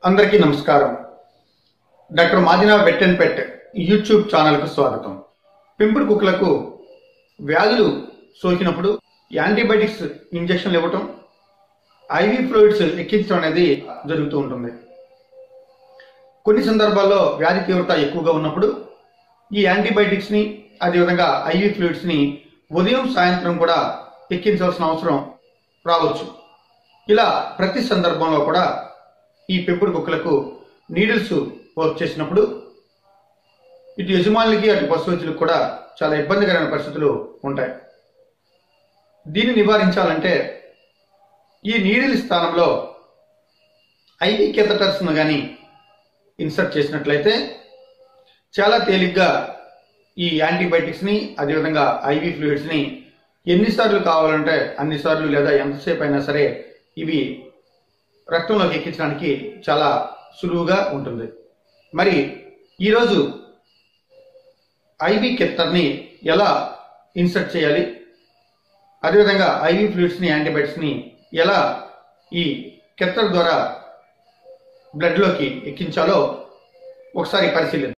అందరికీ నమస్కారం doctor Madina vet and pet YouTube ఛానల్కు స్వాగతం పెంపుడు కుక్కలకు వ్యాధులు సోకినప్పుడు యాంటీబయాటిక్స్ ఇంజెక్షన్లు ఇవ్వటం ఐవి ఫ్లూయిడ్స్ ఎక్కించడం అనేది జరుగుతూ ఉంటుంది కొన్ని సందర్భాల్లో వ్యాధి తీవ్రత ఎక్కువగా ఉన్నప్పుడు ఈ యాంటీబయాటిక్స్ని అదేవిధంగా ఐవి ఫ్లూయిడ్స్ని ఉదయం సాయంత్రం కూడా ఎక్కించాల్సిన అవసరం రావచ్చు ఇలా ప్రతి సందర్భంలో కూడా ఈ పెంపుడు కుక్కలకు నీడిల్స్ వర్క్ చేసినప్పుడు ఇటు యజమానులకి అటు పశువులకు కూడా చాలా ఇబ్బందికరమైన పరిస్థితులు ఉంటాయి దీన్ని నివారించాలంటే ఈ నీడిల్ స్థానంలో ఐవి కెథటర్స్ను కానీ ఇన్సర్ట్ చేసినట్లయితే చాలా తేలిగ్గా ఈ యాంటీబయాటిక్స్ని అదేవిధంగా ఐవి ఫ్లూయిడ్స్ని ఎన్నిసార్లు కావాలంటే అన్నిసార్లు లేదా ఎంతసేపు అయినా సరే ఇవి రక్తంలోకి ఎక్కించడానికి చాలా సులువుగా ఉంటుంది మరి ఈరోజు ఐవి కెప్టర్ని ఎలా ఇన్సర్ట్ చేయాలి అదేవిధంగా ఐవి ఫ్లూయిడ్స్ని యాంటీబయాటిక్స్ని ఎలా ఈ కెప్టర్ ద్వారా బ్లడ్లోకి ఎక్కించాలో ఒకసారి పరిశీలిద్దాం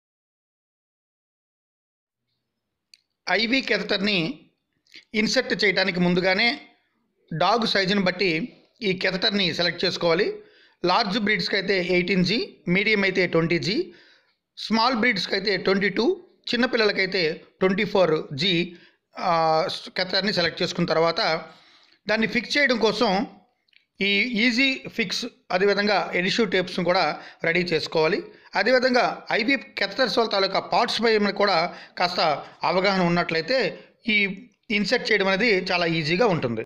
ఐవి కెథటర్ని ఇన్సర్ట్ చేయడానికి ముందుగానే డాగ్ సైజుని బట్టి ఈ కెథటర్ని సెలెక్ట్ చేసుకోవాలి లార్జ్ బ్రీడ్స్కి అయితే ఎయిటీన్ జీ మీడియం అయితే ట్వంటీ జీ స్మాల్ బ్రీడ్స్కి అయితే ట్వంటీ టూ చిన్నపిల్లలకైతే ట్వంటీ ఫోర్ జీ కెథటర్ని సెలెక్ట్ చేసుకున్న తర్వాత దాన్ని ఫిక్స్ చేయడం కోసం ఈ ఈజీ ఫిక్స్ అదేవిధంగా ఎడిషివ్ టేప్స్ను కూడా రెడీ చేసుకోవాలి అదేవిధంగా ఐబీ కెథటర్స్ వాళ్ళ తాలూకా పార్ట్స్ పై కూడా కాస్త అవగాహన ఉన్నట్లయితే ఈ ఇన్సెర్ట్ చేయడం అనేది చాలా ఈజీగా ఉంటుంది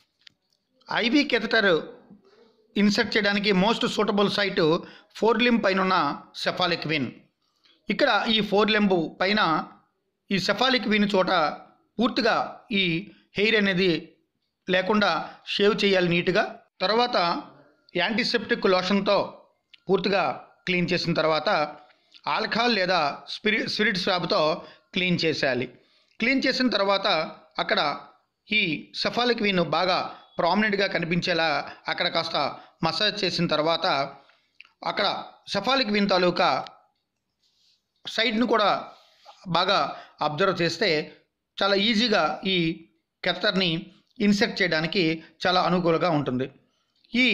ఐవీ కెథటర్ ఇన్సర్ట్ చేయడానికి most suitable site forelimb పైన ఉన్న సెఫాలిక్ విన్ ఇక్కడ ఈ ఫోర్ లింబ్ పైన ఈ సెఫాలిక్ విన్ చోట పూర్తిగా ఈ హెయిర్ అనేది లేకుండా షేవ్ చేయాలి నీట్గా తర్వాత యాంటీసెప్టిక్ లోషన్తో పూర్తిగా క్లీన్ చేసిన తర్వాత ఆల్కహాల్ లేదా స్పిరి స్పిరిట్ స్వాబ్తో క్లీన్ చేసేయాలి క్లీన్ చేసిన తర్వాత అక్కడ ఈ సఫాలిక్ వీన్ బాగా ప్రామినెంట్గా కనిపించేలా అక్కడ కాస్త మసాజ్ చేసిన తర్వాత అక్కడ సఫాలిక్ వీన్ తాలూకా సైడ్ను కూడా బాగా అబ్జర్వ్ చేస్తే చాలా ఈజీగా ఈ కెత్తర్ని ఇన్సెర్ట్ చేయడానికి చాలా అనుకూలంగా ఉంటుంది ఈ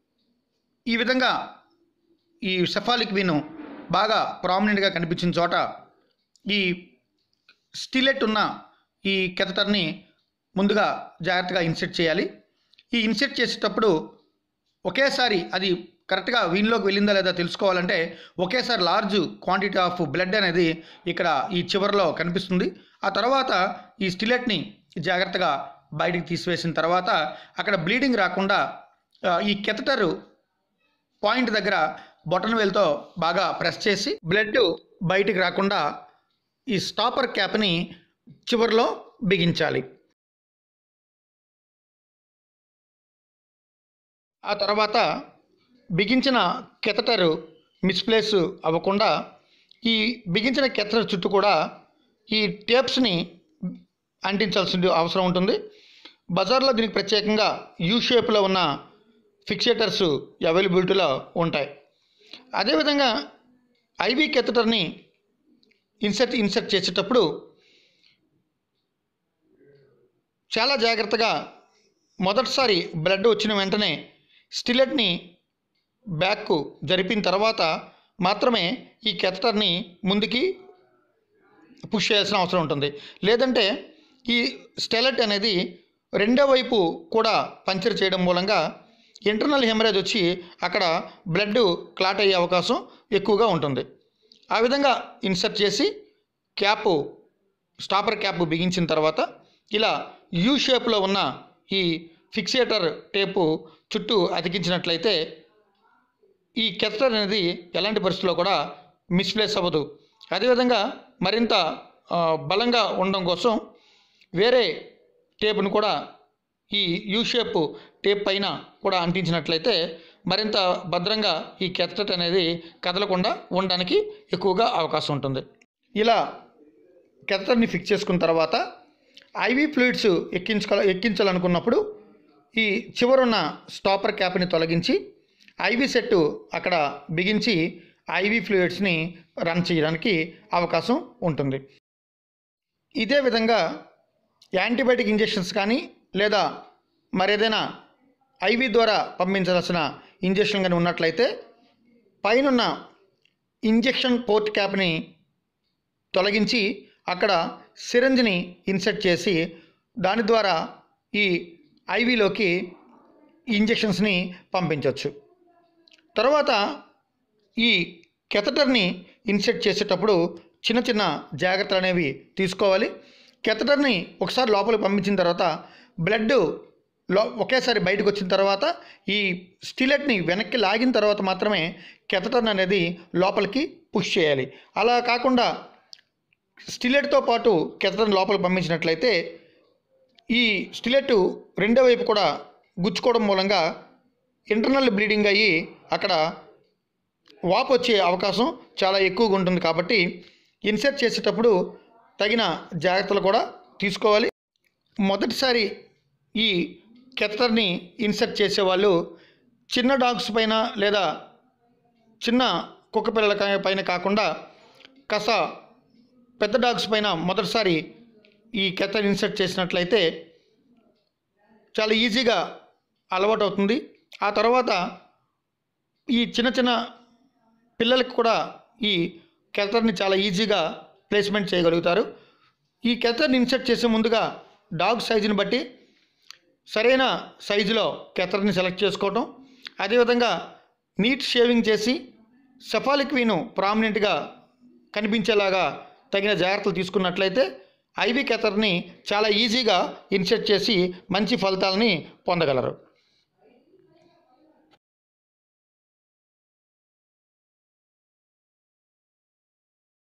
ఈ విధంగా ఈ సెఫాలిక్ విను బాగా ప్రామినెంట్గా కనిపించిన చోట ఈ స్టిలెట్ ఉన్న ఈ కెథటర్ని ముందుగా జాగ్రత్తగా ఇన్సెట్ చేయాలి ఈ ఇన్సెట్ చేసేటప్పుడు ఒకేసారి అది కరెక్ట్గా వీన్లోకి వెళ్ళిందా లేదా తెలుసుకోవాలంటే ఒకేసారి లార్జ్ క్వాంటిటీ ఆఫ్ బ్లడ్ అనేది ఇక్కడ ఈ చివరిలో కనిపిస్తుంది ఆ తర్వాత ఈ స్టిలెట్ని జాగ్రత్తగా బయటికి తీసివేసిన తర్వాత అక్కడ బ్లీడింగ్ రాకుండా ఆ, ఈ కెథటరు పాయింట్ దగ్గర బొటన్ వేలుతో బాగా ప్రెస్ చేసి బ్లడ్ బయటికి రాకుండా ఈ స్టాపర్ క్యాప్ని చివరిలో బిగించాలి ఆ తర్వాత బిగించిన కెథటరు మిస్ప్లేస్ అవ్వకుండా ఈ బిగించిన కెథటర్ చుట్టూ కూడా ఈ టేప్స్ని అంటించాల్సిన అవసరం ఉంటుంది బజార్లో దీనికి ప్రత్యేకంగా యూ షేప్లో ఉన్న ఫిక్సేటర్స్ అవైలబిలిటీలో ఉంటాయి అదేవిధంగా ఐవీ కెథటర్ని ఇన్సర్ట్ ఇన్సర్ట్ చేసేటప్పుడు చాలా జాగ్రత్తగా మొదటిసారి బ్లడ్ వచ్చిన వెంటనే స్టిలెట్ని బ్యాక్కు జరిపిన తర్వాత మాత్రమే ఈ కెథటర్ని ముందుకి పుష్ చేయాల్సిన అవసరం ఉంటుంది లేదంటే ఈ స్టెలెట్ అనేది రెండో వైపు కూడా పంచర్ చేయడం మూలంగా ఇంటర్నల్ హెమరేజ్ వచ్చి అక్కడ బ్లడ్ క్లాట్ అయ్యే అవకాశం ఎక్కువగా ఉంటుంది ఆ విధంగా ఇన్సర్ట్ చేసి క్యాప్ స్టాపర్ క్యాప్ బిగించిన తర్వాత ఇలా యూ షేప్లో ఉన్న ఈ ఫిక్సేటర్ టేపు చుట్టూ అతికించినట్లయితే ఈ కెథటర్ అనేది ఎలాంటి పరిస్థితుల్లో కూడా మిస్ప్లేస్ అవ్వదు అదేవిధంగా మరింత ఆ, బలంగా ఉండడం కోసం వేరే టేపును కూడా ఈ యూ షేప్ టేప్ పైన కూడా అంటించినట్లయితే మరింత భద్రంగా ఈ కెథటర్ అనేది కదలకుండా ఉండడానికి ఎక్కువగా అవకాశం ఉంటుంది ఇలా కెథటర్ని ఫిక్స్ చేసుకున్న తర్వాత ఐవీ ఫ్లూయిడ్స్ ఎక్కించుకో ఎక్కించాలనుకున్నప్పుడు ఈ చివరున్న స్టాపర్ క్యాప్ని తొలగించి ఐవి సెట్ అక్కడ బిగించి ఐవి ఫ్లూయిడ్స్ని రన్ చేయడానికి అవకాశం ఉంటుంది ఇదే విధంగా యాంటీబయాటిక్ ఇంజెక్షన్స్ కానీ లేదా మరేదైనా ఐవి ద్వారా పంపించాల్సిన ఇంజెక్షన్ కానీ ఉన్నట్లయితే పైనున్న ఇంజెక్షన్ పోర్ట్ క్యాప్ని తొలగించి అక్కడ సిరంజ్ని ఇన్సర్ట్ చేసి దాని ద్వారా ఈ ఐవిలోకి ఇంజెక్షన్స్ని పంపించవచ్చు తర్వాత ఈ కెథటర్ని ఇన్సెట్ చేసేటప్పుడు చిన్న చిన్న జాగ్రత్తలు అనేవి తీసుకోవాలి కెథటర్ని ఒకసారి లోపలికి పంపించిన తర్వాత బ్లడ్ లో ఒకేసారి బయటకు వచ్చిన తర్వాత ఈ స్టిలెట్ని వెనక్కి లాగిన తర్వాత మాత్రమే కెథటర్న్ అనేది లోపలికి పుష్ చేయాలి అలా కాకుండా స్టిలెట్తో పాటు కెథటర్ని లోపలికి పంపించినట్లయితే ఈ స్టిలెట్ రెండో వైపు కూడా గుచ్చుకోవడం మూలంగా ఇంటర్నల్ బ్లీడింగ్ అయ్యి అక్కడ వాపు వచ్చే అవకాశం చాలా ఎక్కువగా ఉంటుంది కాబట్టి ఇన్సర్ట్ చేసేటప్పుడు తగిన జాగ్రత్తలు కూడా తీసుకోవాలి మొదటిసారి ఈ కెథటర్ని ఇన్సర్ట్ చేసేవాళ్ళు చిన్న డాగ్స్ పైన లేదా చిన్న కుక్క పిల్లల కా- పైన కాకుండా కాస్త పెద్ద డాగ్స్ పైన మొదటిసారి ఈ కెథర్ ఇన్సర్ట్ చేసినట్లయితే చాలా ఈజీగా అలవాటు అవుతుంది ఆ తర్వాత ఈ చిన్న చిన్న పిల్లలకు కూడా ఈ కెథర్ని చాలా ఈజీగా ప్లేస్మెంట్ చేయగలుగుతారు ఈ కెథర్ని ఇన్సర్ట్ చేసే ముందుగా డాగ్ సైజుని బట్టి సరైన సైజులో కెథర్ని సెలెక్ట్ చేసుకోవటం అదేవిధంగా నీట్ షేవింగ్ చేసి సెఫాలిక్వీను ప్రామినెంట్గా కనిపించేలాగా తగిన జాగ్రత్తలు తీసుకున్నట్లయితే ఐవి కెథర్ని చాలా ఈజీగా ఇన్సర్ట్ చేసి మంచి ఫలితాలని పొందగలరు